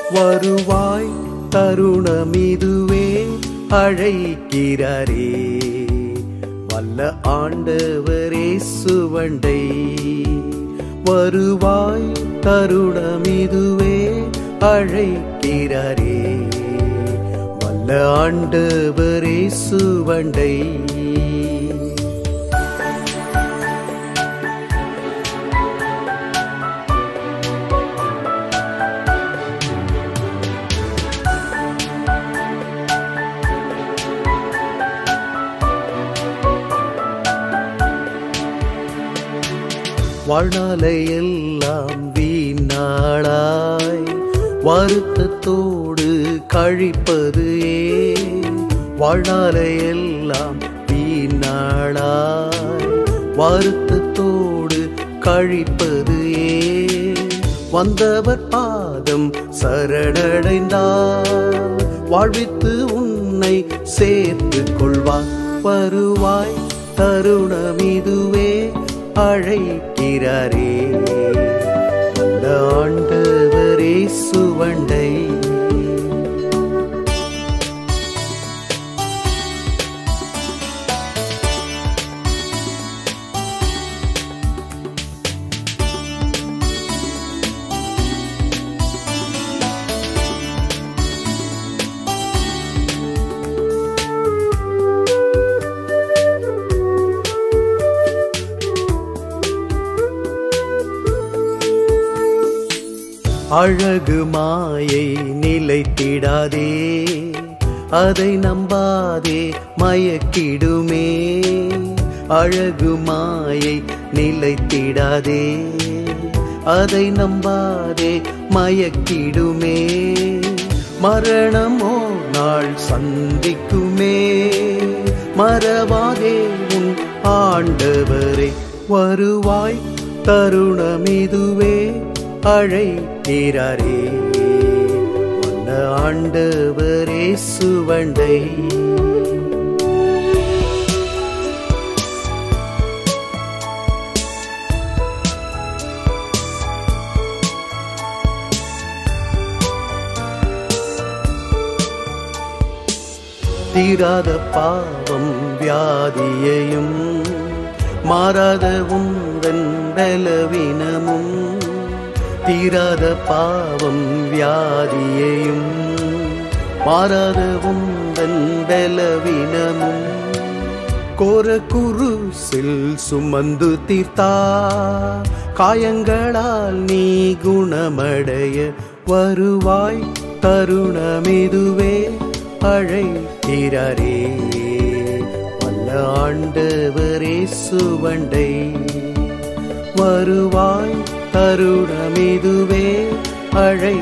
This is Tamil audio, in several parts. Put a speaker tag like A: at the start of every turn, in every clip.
A: வருவாய் தருணமிதுவே அழைக்கிறாரே வல்ல ஆண்டவரே சுவண்டை வருவாய் தருணமிதுவே அழைக்கிறாரே வல்ல ஆண்டவரே சுவண்டை வாழ்நாளையெல்லாம் வீணாளாய் வருத்தத்தோடு கழிப்பது ஏன் வாழ்நாளையெல்லாம் வீணாளாய் வருத்தத்தோடு கழிப்பது ஏன் வந்தவர் பாதம் சரணடைந்தார் வாழ்வித்து உன்னை சேர்த்து கொள்வார் வருவாய் தருணமிதுவே அழைக்கிறாரே அந்த ஆண்டவரே சுவண்டை அழகு மாயை நிலைத்திடாதே அதை நம்பாதே மயக்கிடுமே அழகு மாயை நிலைத்திடாதே அதை நம்பாதே மயக்கிடுமே மரணமோ நாள் சந்திக்குமே மறவாதே உன் ஆண்டவரை வருவாய் தருணமிதுவே அழைக்கிறாரே வல்ல ஆண்டவரே சுவண்டை தீராத பாவம் வியாதியையும் மாறாத உந்தன் பலவீனமும் தீராத பாவம் வியாதியையும் மாறாத உந்தன் பலவீனமும் கோர குருசில் சுமந்து தீர்த்தா காயங்களால் நீ குணமடைய வருவாய் தருணமிதுவே அழைக்கிறாரே வல்ல ஆண்டவரே சுவண்டை வருவாய் தருணமிதுவே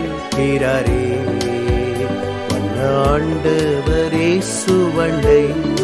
A: அழைக்கிறாரே வல்ல ஆண்டவரே சுவண்டை